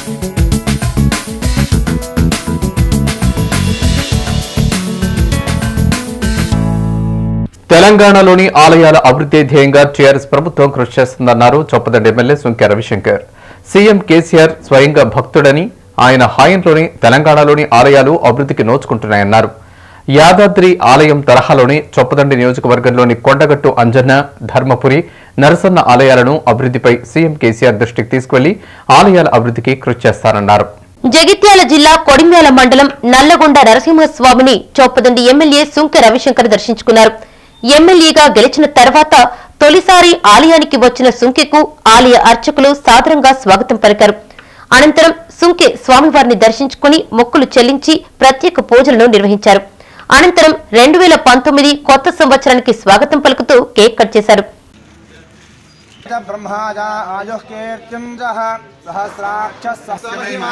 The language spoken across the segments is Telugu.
తెలంగాణలోని ఆలయాల అభివృద్ధి ధ్యేయంగా టీఆర్ఎస్ ప్రభుత్వం కృషి చేస్తుందన్నారు చొప్పదండి ఎమ్మెల్యే సుంకె రవిశంకర్ సీఎం కేసీఆర్ స్వయంగా భక్తుడని ఆయన హాయంలోని తెలంగాణలోని ఆలయాలు అభివృద్ధికి నోచుకుంటున్నాయన్నారు యాదాద్రి ఆలయం తరహాలోని చొప్పదండి నియోజకవర్గంలోని కొండగట్టు అంజన్న ధర్మపురి నరసన్న ఆలయాలను అభివృద్ధిపై సీఎం కేసీఆర్ దృష్టికి తీసుకువెళ్లి ఆలయాల అభివృద్ధికి కృషి చేస్తారన్నారు జగిత్యాల జిల్లా కొడిమ్యాల మండలం నల్లగొండ నరసింహస్వామిని చొప్పదండి ఎమ్మెల్యే సుంకె రవిశంకర్ దర్శించుకున్నారు ఎమ్మెల్యేగా గెలిచిన తర్వాత తొలిసారి ఆలయానికి వచ్చిన సుంకెకు ఆలయ అర్చకులు సాదరంగా స్వాగతం పలికారు అనంతరం సుంకె స్వామివారిని దర్శించుకుని మొక్కులు చెల్లించి ప్రత్యేక పూజలను నిర్వహించారు అనంతరం రెండు వేల పంతొమ్మిది కొత్త సంవత్సరానికి స్వాగతం పలుకుతూ కేక్ కట్ చేశారు च ब्रह्माजा आयुः कीर्तिं जः सहस्राक्षः महिमा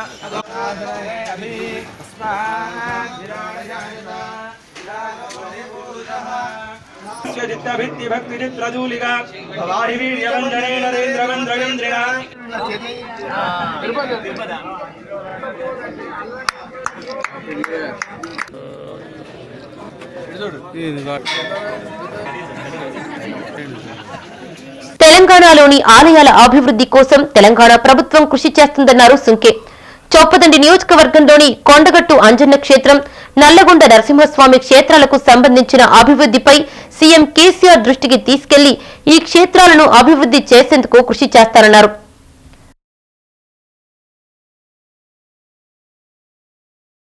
भित्ति भक्ति चित्रजूलिका भवाहि वीर्यवन्दने नरेन्द्रवन्द्रवेन्द्रिणा తెలంగాణలోని ఆలయాల అభివృద్ధి కోసం తెలంగాణ ప్రభుత్వం కృషి చేస్తుందన్నారు సుంకే చొప్పదండి నియోజకవర్గంలోని కొండగట్టు అంజన్న క్షేత్రం నల్లగొండ నరసింహస్వామి క్షేత్రాలకు సంబంధించిన అభివృద్ధిపై సీఎం కేసీఆర్ దృష్టికి తీసుకెళ్లి ఈ క్షేత్రాలను అభివృద్ధి చేసేందుకు కృషి చేస్తారన్నారు